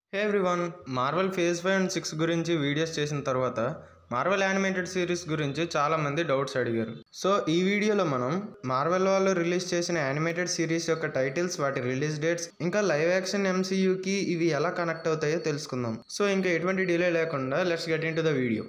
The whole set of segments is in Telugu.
hey everyone Marvel phase five and six గురించి వీడియోస్ చేసిన తర్వాత మార్వెల్ యానిమేటెడ్ సిరీస్ గురించి చాలా మంది డౌట్స్ అడిగారు సో ఈ వీడియోలో మనం మార్వెల్ వాళ్ళు రిలీజ్ చేసిన యానిమేటెడ్ సిరీస్ యొక్క టైటిల్స్ వాటి రిలీజ్ డేట్స్ ఇంకా లైవ్ యాక్షన్ ఎంసీయూకి ఇవి ఎలా కనెక్ట్ అవుతాయో తెలుసుకుందాం సో ఇంకా ఎటువంటి డిలే లేకుండా let's get into the video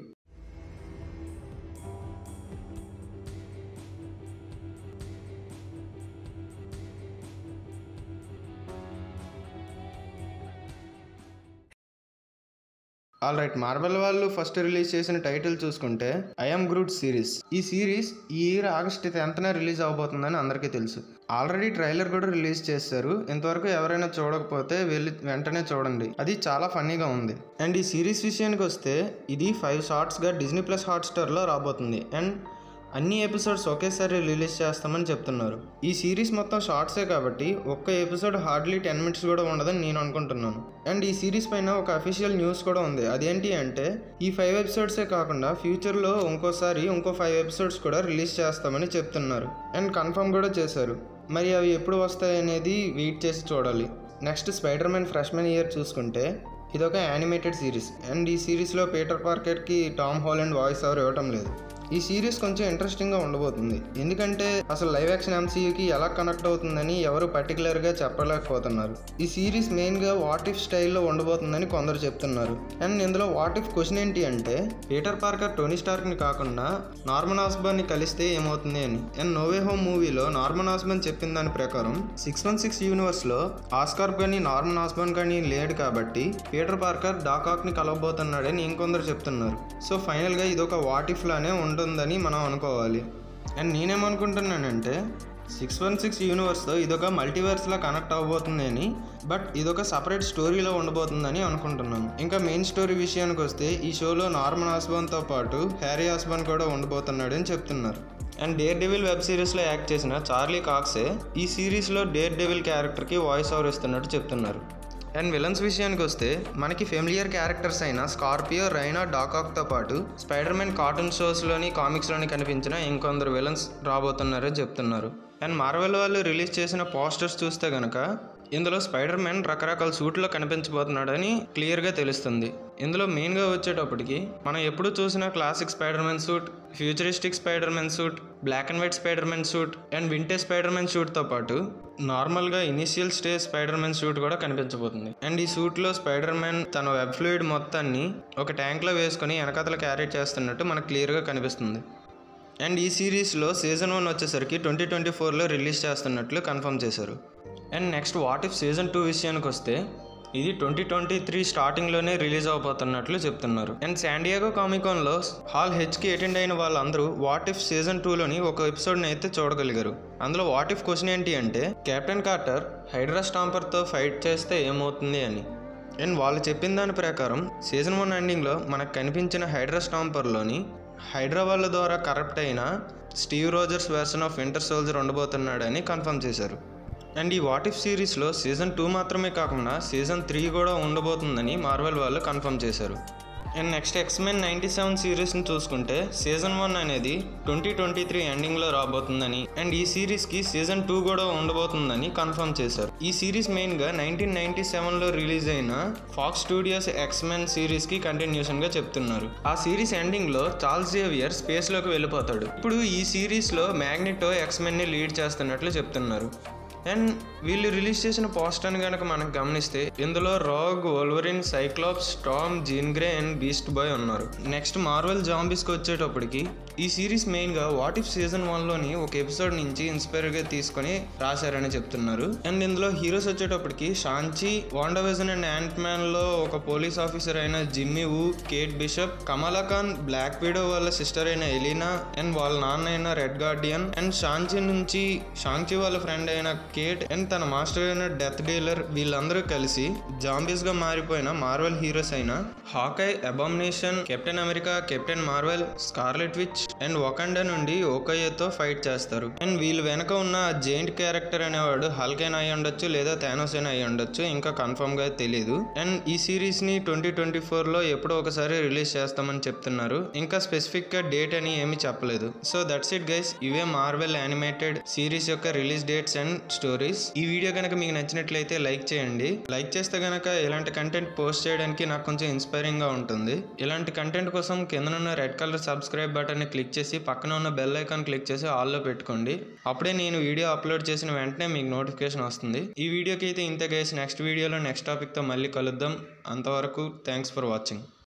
all right Marvel వాళ్ళు ఫస్ట్ రిలీజ్ చేసిన టైటిల్ చూసుకుంటే ఐఎమ్ గ్రూట్ సిరీస్ ఈ సిరీస్ ఈ ఇయర్ ఆగస్ట్ టెన్త్న రిలీజ్ అవబోతుందని అందరికీ తెలుసు ఆల్రెడీ ట్రైలర్ కూడా రిలీజ్ చేశారు ఇంతవరకు ఎవరైనా చూడకపోతే వెళ్ళి వెంటనే చూడండి అది చాలా ఫన్నీగా ఉంది అండ్ ఈ సిరీస్ విషయానికి వస్తే ఇది ఫైవ్ షార్ట్స్గా డిజ్నీ ప్లస్ హాట్స్టార్లో రాబోతుంది అండ్ అన్ని ఎపిసోడ్స్ ఒకేసారి రిలీజ్ చేస్తామని చెప్తున్నారు ఈ సిరీస్ మొత్తం షార్ట్సే కాబట్టి ఒక్క ఎపిసోడ్ హార్డ్లీ టెన్ మినిట్స్ కూడా ఉండదని నేను అనుకుంటున్నాను అండ్ ఈ సిరీస్ పైన ఒక అఫీషియల్ న్యూస్ కూడా ఉంది అదేంటి అంటే ఈ ఫైవ్ ఎపిసోడ్సే కాకుండా ఫ్యూచర్లో ఇంకోసారి ఇంకో ఫైవ్ ఎపిసోడ్స్ కూడా రిలీజ్ చేస్తామని చెప్తున్నారు అండ్ కన్ఫర్మ్ కూడా చేశారు మరి అవి ఎప్పుడు వస్తాయనేది వెయిట్ చేసి చూడాలి next spider man freshman year చూసుకుంటే ఇదొక యానిమేటెడ్ సిరీస్ అండ్ ఈ సిరీస్లో పీటర్ పార్కెట్కి టామ్ హాలండ్ వాయిస్ ఓవర్ ఇవ్వటం లేదు ఈ సిరీస్ కొంచెం ఇంట్రెస్టింగ్గా ఉండబోతుంది ఎందుకంటే అసలు లైవ్ యాక్షన్ ఎంసీయూకి ఎలా కనెక్ట్ అవుతుందని ఎవరు పర్టికులర్గా చెప్పలేకపోతున్నారు ఈ సిరీస్ మెయిన్గా వాట్ ఇఫ్ స్టైల్లో ఉండబోతుందని కొందరు చెప్తున్నారు అండ్ ఇందులో వాట్ ఇఫ్ క్వశ్చన్ ఏంటి అంటే పీటర్ పార్కర్ టోనీ స్టార్క్ని కాకుండా నార్మన్ ఆస్బాన్ని కలిస్తే ఏమవుతుంది అని అండ్ నోవే హోమ్ మూవీలో నార్మన్ ఆస్బాన్ చెప్పిన దాని ప్రకారం సిక్స్ వన్ సిక్స్ యూనివర్స్లో ఆస్కార్ కానీ నార్మన్ ఆస్బాన్ కానీ లేడు కాబట్టి పీటర్ పార్కర్ డాకాక్ని కలవబోతున్నాడని ఇంకొందరు చెప్తున్నారు సో ఫైనల్గా ఇది ఒక వాట్ ఇఫ్ లానే ఉంటుందని మనం అనుకోవాలి అండ్ నేనేమనుకుంటున్నానంటే సిక్స్ వన్ సిక్స్ యూనివర్స్తో ఇదొక మల్టీవర్స్లా కనెక్ట్ అవ్వబోతుంది అని బట్ ఇదొక సపరేట్ స్టోరీలో ఉండబోతుందని అనుకుంటున్నాను ఇంకా మెయిన్ స్టోరీ విషయానికి వస్తే ఈ షోలో నార్మన్ ఆస్బాన్తో పాటు హ్యారీ ఆస్బాన్ కూడా ఉండబోతున్నాడని చెప్తున్నారు అండ్ డేర్ డెవిల్ వెబ్ సిరీస్లో యాక్ట్ చేసిన చార్లీ కాక్సే ఈ సిరీస్లో డేర్ డెవిల్ క్యారెక్టర్కి వాయిస్ ఓవర్ ఇస్తున్నట్టు చెప్తున్నారు అండ్ విలన్స్ విషయానికి వస్తే మనకి ఫెమిలియర్ క్యారెక్టర్స్ అయిన స్కార్పియో రైనా డాకాక్తో పాటు స్పైడర్ మ్యాన్ కార్టూన్ షోస్లోని కామిక్స్లోని కనిపించిన ఇంకొందరు విలన్స్ రాబోతున్నారని చెప్తున్నారు అండ్ మార్వెల్ వాళ్ళు రిలీజ్ చేసిన పోస్టర్స్ చూస్తే కనుక ఇందులో స్పైడర్ మ్యాన్ రకరకాల సూట్లో కనిపించబోతున్నాడని క్లియర్గా తెలుస్తుంది ఇందులో మెయిన్గా వచ్చేటప్పటికి మనం ఎప్పుడు చూసిన classic spider man suit futuristic spider man suit black and white spider man suit and vintage spider man సూట్తో పాటు నార్మల్గా initial stage spider man suit కూడా కనిపించబోతుంది అండ్ ఈ సూట్లో స్పైడర్ మ్యాన్ తన వెబ్ ఫ్లూయిడ్ మొత్తాన్ని ఒక ట్యాంక్లో వేసుకొని వెనకతల క్యారీ చేస్తున్నట్టు మనకు క్లియర్గా కనిపిస్తుంది అండ్ ఈ సిరీస్లో సీజన్ వన్ వచ్చేసరికి ట్వంటీ ట్వంటీ ఫోర్లో రిలీజ్ చేస్తున్నట్లు కన్ఫర్మ్ చేశారు and next what if season two విషయానికి వస్తే ఇది ట్వంటీ ట్వంటీ త్రీ స్టార్టింగ్లోనే రిలీజ్ అవబోతున్నట్లు చెప్తున్నారు అండ్ శాండియాగో కామికాన్లో హాల్ హెచ్కి అటెండ్ అయిన వాళ్ళందరూ వాట్ ఇఫ్ సీజన్ టూలోని ఒక ఎపిసోడ్ని అయితే చూడగలిగారు అందులో వాట్ ఇఫ్ క్వశ్చన్ ఏంటి అంటే కెప్టెన్ కార్టర్ హైడ్రా స్టాంపర్తో ఫైట్ చేస్తే ఏమవుతుంది అని అండ్ వాళ్ళు చెప్పిన దాని ప్రకారం సీజన్ వన్ ఎండింగ్లో మనకు కనిపించిన హైడ్రా స్టాంపర్లోని హైడ్రా వాళ్ళ ద్వారా కరప్ట్ అయిన Steve Rogers version of winter soldier ఉండబోతున్నాడని కన్ఫర్మ్ చేశారు అండ్ ఈ వాట్ ఇఫ్ సిరీస్లో సీజన్ టూ మాత్రమే కాకుండా సీజన్ త్రీ కూడా ఉండబోతుందని మార్వెల్ వాళ్ళు కన్ఫర్మ్ చేశారు and next X Men ninety seven సిరీస్ని చూసుకుంటే సీజన్ వన్ అనేది ట్వంటీ ట్వంటీ త్రీ ఎండింగ్లో రాబోతుందని అండ్ ఈ సిరీస్కి సీజన్ టూ కూడా ఉండబోతుందని కన్ఫర్మ్ చేశారు ఈ సిరీస్ మెయిన్గా నైన్టీన్ నైన్టీ సెవెన్లో రిలీజ్ అయిన ఫాక్స్ స్టూడియోస్ ఎక్స్మెన్ సిరీస్కి కంటిన్యూషన్గా చెప్తున్నారు ఆ సిరీస్ ఎండింగ్లో చార్ల్స్ జేవియర్ స్పేస్లోకి వెళ్ళిపోతాడు ఇప్పుడు ఈ సిరీస్లో మ్యాగ్నెటో ఎక్స్మెన్ని లీడ్ చేస్తున్నట్లు చెప్తున్నారు అండ్ వీళ్ళు రిలీజ్ చేసిన పోస్టర్ని కనుక మనం గమనిస్తే ఇందులో Rogue Wolverine Cyclops Storm Jean Grey and Beast boy ఉన్నారు నెక్స్ట్ మార్వెల్ జాంబీస్కి వచ్చేటప్పటికి ఈ సిరీస్ మెయిన్గా వాట్ ఇఫ్ సీజన్ వన్లోని ఒక ఎపిసోడ్ నుంచి ఇన్స్పైర్గా తీసుకొని రాశారని చెప్తున్నారు అండ్ ఇందులో హీరోస్ వచ్చేటప్పటికి షాంచి వాండవిజన్ అండ్ యాంట్ మ్యాన్లో ఒక పోలీస్ ఆఫీసర్ అయిన Jimmy Woo Kate Bishop Kamala Khan Black Widow వాళ్ళ సిస్టర్ అయిన ఎలీనా అండ్ వాళ్ళ నాన్న అయిన రెడ్ గార్డియన్ అండ్ షాంచి నుంచి షాంచి వాళ్ళ ఫ్రెండ్ అయిన కేట్ అండ్ తన మాస్టర్ అయిన డెత్ డీలర్ వీళ్ళందరూ కలిసి జాంబీస్ గా మారిపోయిన మార్వెల్ హీరోస్ అయిన Hawkeye Abomination Captain America Captain Marvel Scarlet Witch and Wakanda నుండి ఓకయ్యతో ఫైట్ చేస్తారు అండ్ వీళ్ళు వెనక ఉన్న జైంట్ క్యారెక్టర్ అనేవాడు హల్కేన్ అయి ఉండొచ్చు లేదా థానోస్ అయినా అయి ఉండొచ్చు ఇంకా కన్ఫర్మ్ గా తెలియదు అండ్ ఈ సిరీస్ ని ట్వంటీ ట్వంటీ ఫోర్ లో ఎప్పుడో ఒకసారి రిలీజ్ చేస్తామని చెప్తున్నారు ఇంకా స్పెసిఫిక్ గా డేట్ అని ఏమీ చెప్పలేదు సో దట్స్ ఇట్ గైస్ ఇవే మార్వెల్ యానిమేటెడ్ సిరీస్ యొక్క రిలీజ్ డేట్స్ అండ్ స్టోరీస్ ఈ వీడియో కనుక మీకు నచ్చినట్లయితే లైక్ చేయండి లైక్ చేస్తే గనక ఇలాంటి కంటెంట్ పోస్ట్ చేయడానికి నాకు కొంచెం ఇన్స్పైరింగ్ గా ఉంటుంది ఇలాంటి కంటెంట్ కోసం కిందనున్న రెడ్ కలర్ సబ్స్క్రైబ్ బటన్ ని క్లిక్ చేసి పక్కన ఉన్న బెల్ ఐకాన్ క్లిక్ చేసి ఆల్ లో పెట్టుకోండి అప్పుడే నేను వీడియో అప్లోడ్ చేసిన వెంటనే మీకు నోటిఫికేషన్ వస్తుంది ఈ వీడియోకి అయితే ఇంతే గైస్ నెక్స్ట్ వీడియోలో నెక్స్ట్ టాపిక్ తో మళ్ళీ కలుద్దాం అంతవరకు థ్యాంక్స్ ఫర్ వాచింగ్